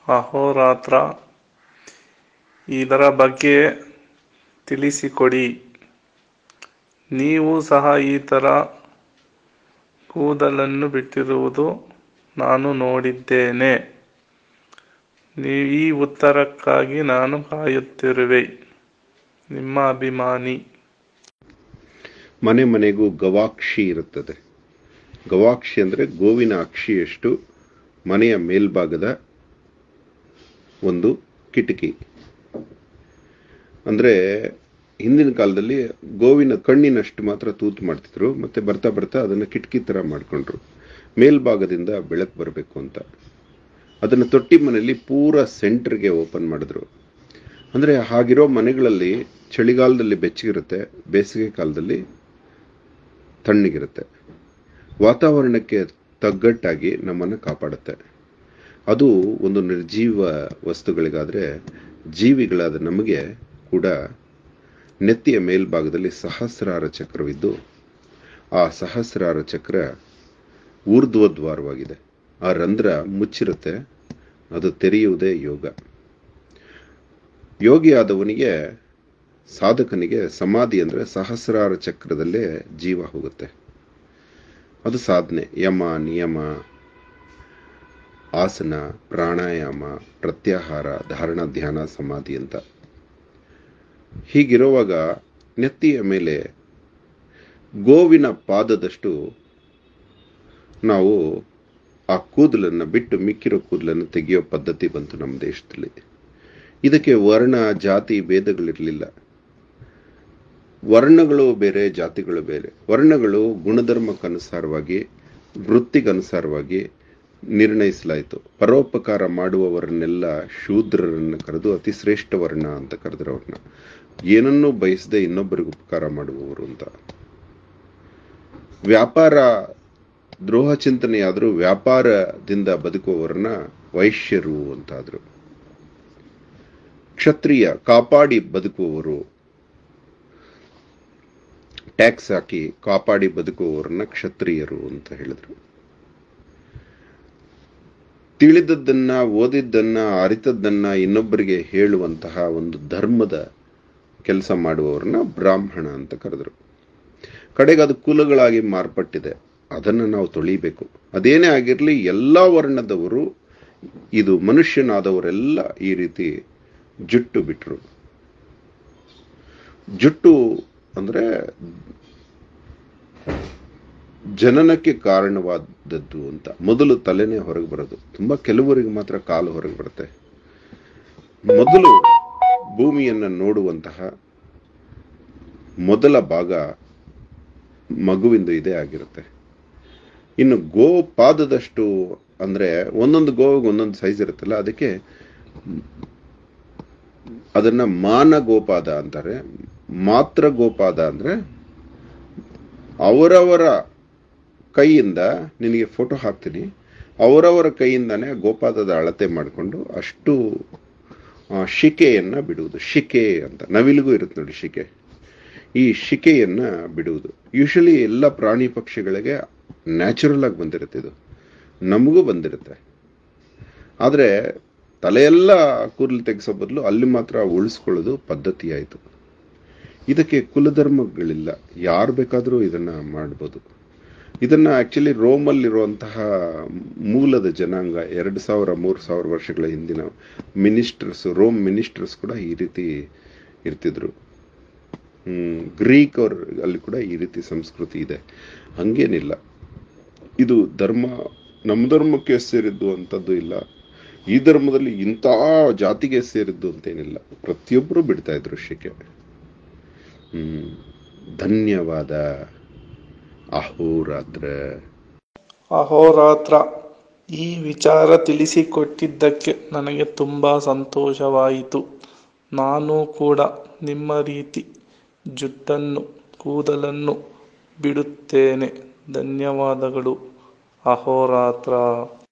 ಅಹೋರಾತ್ರ ಇದರ ಬಗ್ಗೆ ತಿಳಿಸಿಕೊಡಿ ನೀವು ಸಹ ಈ ಥರ ಕೂದಲನ್ನು ಬಿಟ್ಟಿರುವುದು ನಾನು ನೋಡಿದ್ದೇನೆ ಈ ಉತ್ತರಕ್ಕಾಗಿ ನಾನು ಕಾಯುತ್ತಿರುವೆ ನಿಮ್ಮ ಅಭಿಮಾನಿ ಮನೆ ಮನೆಗೂ ಗವಾಕ್ಷಿ ಇರುತ್ತದೆ ಗವಾಕ್ಷಿ ಅಂದರೆ ಗೋವಿನ ಅಕ್ಷಿಯಷ್ಟು ಮನೆಯ ಮೇಲ್ಭಾಗದ ಒಂದು ಕಿಟಕಿ ಅಂದರೆ ಹಿಂದಿನ ಕಾಲದಲ್ಲಿ ಗೋವಿನ ಕಣ್ಣಿನಷ್ಟು ಮಾತ್ರ ತೂತು ಮಾಡ್ತಿದ್ರು ಮತ್ತೆ ಬರ್ತಾ ಬರ್ತಾ ಅದನ್ನು ಕಿಟಕಿ ಥರ ಮಾಡಿಕೊಂಡ್ರು ಮೇಲ್ಭಾಗದಿಂದ ಬೆಳಕು ಬರಬೇಕು ಅಂತ ಅದನ್ನು ತೊಟ್ಟಿ ಮನೆಯಲ್ಲಿ ಪೂರ ಸೆಂಟ್ರಿಗೆ ಓಪನ್ ಮಾಡಿದ್ರು ಅಂದರೆ ಹಾಗಿರೋ ಮನೆಗಳಲ್ಲಿ ಚಳಿಗಾಲದಲ್ಲಿ ಬೆಚ್ಚಗಿರುತ್ತೆ ಬೇಸಿಗೆ ಕಾಲದಲ್ಲಿ ತಣ್ಣಗಿರುತ್ತೆ ವಾತಾವರಣಕ್ಕೆ ತಗ್ಗಟ್ಟಾಗಿ ನಮ್ಮನ್ನು ಕಾಪಾಡುತ್ತೆ ಅದು ಒಂದು ನಿರ್ಜೀವ ವಸ್ತುಗಳಿಗಾದರೆ ಜೀವಿಗಳಾದ ನಮಗೆ ಕೂಡ ನೆತ್ತಿಯ ಮೇಲ್ಭಾಗದಲ್ಲಿ ಸಹಸ್ರಾರ ಚಕ್ರವಿದ್ದು ಆ ಸಹಸ್ರಾರ ಚಕ್ರ ಊರ್ಧ್ವದ್ವಾರವಾಗಿದೆ ಆ ರಂಧ್ರ ಮುಚ್ಚಿರುತ್ತೆ ಅದು ತೆರೆಯುವುದೇ ಯೋಗ ಯೋಗಿಯಾದವನಿಗೆ ಸಾಧಕನಿಗೆ ಸಮಾಧಿ ಅಂದರೆ ಸಹಸ್ರಾರ ಚಕ್ರದಲ್ಲೇ ಜೀವ ಹೋಗುತ್ತೆ ಅದು ಸಾಧನೆ ಯಮ ನಿಯಮ ಆಸನ ಪ್ರಾಣಾಯಾಮ ಪ್ರತ್ಯಾಹಾರ ಧಾರಣ ಧ್ಯಾನ ಸಮಾಧಿ ಅಂತ ಹೀಗಿರುವಾಗ ನೆತ್ತಿಯ ಮೇಲೆ ಗೋವಿನ ಪಾದದಷ್ಟು ನಾವು ಆ ಕೂದಲನ್ನು ಬಿಟ್ಟು ಮಿಕ್ಕಿರೋ ಕೂದಲನ್ನು ತೆಗೆಯೋ ಪದ್ಧತಿ ಬಂತು ನಮ್ಮ ದೇಶದಲ್ಲಿ ಇದಕ್ಕೆ ವರ್ಣ ಜಾತಿ ಭೇದಗಳಿರಲಿಲ್ಲ ವರ್ಣಗಳು ಬೇರೆ ಜಾತಿಗಳು ಬೇರೆ ವರ್ಣಗಳು ಗುಣಧರ್ಮಕ್ಕನುಸಾರವಾಗಿ ವೃತ್ತಿಗನುಸಾರವಾಗಿ ನಿರ್ಣಯಿಸಲಾಯಿತು ಪರೋಪಕಾರ ಮಾಡುವವರನ್ನೆಲ್ಲ ಶೂದ್ರರನ್ನು ಕರೆದು ಅತಿ ಶ್ರೇಷ್ಠ ವರ್ಣ ಅಂತ ಕರೆದ್ರು ಅವ್ರನ್ನ ಏನನ್ನೂ ಬಯಸದೆ ಇನ್ನೊಬ್ಬರಿಗೆ ಉಪಕಾರ ಮಾಡುವವರು ಅಂತ ವ್ಯಾಪಾರ ದ್ರೋಹ ಚಿಂತನೆಯಾದರೂ ವ್ಯಾಪಾರದಿಂದ ಬದುಕುವವರನ್ನ ವೈಶ್ಯರು ಅಂತಾದ್ರು ಕ್ಷತ್ರಿಯ ಕಾಪಾಡಿ ಬದುಕುವವರು ಟ್ಯಾಕ್ಸ್ ಹಾಕಿ ಕಾಪಾಡಿ ಬದುಕುವವರನ್ನ ಕ್ಷತ್ರಿಯರು ಅಂತ ಹೇಳಿದ್ರು ತಿಳಿದದ್ದನ್ನ ಓದಿದ್ದನ್ನ ಅರಿತದ್ದನ್ನ ಇನ್ನೊಬ್ಬರಿಗೆ ಹೇಳುವಂತಹ ಒಂದು ಧರ್ಮದ ಕೆಲಸ ಮಾಡುವವರನ್ನ ಬ್ರಾಹ್ಮಣ ಅಂತ ಕರೆದ್ರು ಕಡೆಗೆ ಅದು ಕುಲಗಳಾಗಿ ಮಾರ್ಪಟ್ಟಿದೆ ಅದನ್ನು ನಾವು ತೊಳಿಬೇಕು ಅದೇನೇ ಆಗಿರಲಿ ಎಲ್ಲ ವರ್ಣದವರು ಇದು ಮನುಷ್ಯನಾದವರೆಲ್ಲ ಈ ರೀತಿ ಜುಟ್ಟು ಬಿಟ್ರು ಜುಟ್ಟು ಅಂದ್ರೆ ಜನನಕ್ಕೆ ಕಾರಣವಾದದ್ದು ಅಂತ ಮೊದಲು ತಲೆನೇ ಹೊರಗೆ ಬರೋದು ತುಂಬಾ ಕೆಲವರಿಗೆ ಮಾತ್ರ ಕಾಲು ಹೊರಗೆ ಬರುತ್ತೆ ಮೊದಲು ಭೂಮಿಯನ್ನು ನೋಡುವಂತಹ ಮೊದಲ ಭಾಗ ಮಗುವಿಂದು ಇದೇ ಆಗಿರುತ್ತೆ ಇನ್ನು ಗೋ ಪಾದದಷ್ಟು ಅಂದ್ರೆ ಒಂದೊಂದು ಗೋವಿಗೆ ಒಂದೊಂದು ಸೈಜ್ ಇರುತ್ತಲ್ಲ ಅದಕ್ಕೆ ಅದನ್ನ ಮಾನ ಗೋಪಾದ ಅಂತಾರೆ ಮಾತ್ರ ಗೋಪಾದ ಅಂದ್ರೆ ಅವರವರ ಕೈಯಿಂದ ನಿನಗೆ ಫೋಟೋ ಹಾಕ್ತೀನಿ ಅವರವರ ಕೈಯಿಂದಾನೇ ಗೋಪಾದದ ಅಳತೆ ಮಾಡಿಕೊಂಡು ಅಷ್ಟು ಶಿಕೆಯನ್ನ ಬಿಡುವುದು ಶಿಕೆ ಅಂತ ನವಿಲಿಗೂ ಇರುತ್ತೆ ನೋಡಿ ಶಿಕೆ ಈ ಶಿಕೆಯನ್ನ ಬಿಡುವುದು ಯೂಶಲಿ ಎಲ್ಲ ಪ್ರಾಣಿ ಪಕ್ಷಿಗಳಿಗೆ ನ್ಯಾಚುರಲ್ ಆಗಿ ಬಂದಿರುತ್ತೆ ಇದು ನಮಗೂ ಬಂದಿರುತ್ತೆ ಆದರೆ ತಲೆಯೆಲ್ಲ ಕೂದಲು ತೆಗೆಸೋ ಬದಲು ಅಲ್ಲಿ ಮಾತ್ರ ಉಳಿಸ್ಕೊಳ್ಳೋದು ಪದ್ಧತಿ ಆಯಿತು ಇದಕ್ಕೆ ಕುಲಧರ್ಮಗಳಿಲ್ಲ ಯಾರು ಬೇಕಾದರೂ ಇದನ್ನ ಮಾಡ್ಬೋದು ಇದನ್ನ ಆಕ್ಚುಲಿ ರೋಮಲ್ಲಿರುವಂತಹ ಮೂಲದ ಜನಾಂಗ ಎರಡು ಸಾವಿರ ಮೂರು ಸಾವಿರ ವರ್ಷಗಳ ಹಿಂದಿನ ಮಿನಿಸ್ಟರ್ಸ್ ರೋಮ್ ಮಿನಿಸ್ಟರ್ಸ್ ಕೂಡ ಈ ರೀತಿ ಇರ್ತಿದ್ರು ಹ್ಮ್ ಗ್ರೀಕ್ ಅವ್ರ ಅಲ್ಲಿ ಕೂಡ ಈ ರೀತಿ ಸಂಸ್ಕೃತಿ ಇದೆ ಹಂಗೇನಿಲ್ಲ ಇದು ಧರ್ಮ ನಮ್ಮ ಧರ್ಮಕ್ಕೆ ಸೇರಿದ್ದು ಅಂತದ್ದು ಇಲ್ಲ ಈ ಧರ್ಮದಲ್ಲಿ ಇಂಥ ಜಾತಿಗೆ ಸೇರಿದ್ದು ಅಂತೇನಿಲ್ಲ ಪ್ರತಿಯೊಬ್ಬರು ಬಿಡ್ತಾ ಇದ್ರು ಶಿಕೆ ಹ್ಮ್ ಧನ್ಯವಾದ ಅಹೋರಾತ್ರ ಅಹೋರಾತ್ರ ಈ ವಿಚಾರ ತಿಳಿಸಿಕೊಟ್ಟಿದ್ದಕ್ಕೆ ನನಗೆ ತುಂಬ ಸಂತೋಷವಾಯಿತು ನಾನು ಕೂಡ ನಿಮ್ಮ ರೀತಿ ಜುಟ್ಟನ್ನು ಕೂದಲನ್ನು ಬಿಡುತ್ತೇನೆ ಧನ್ಯವಾದಗಳು ಅಹೋರಾತ್ರ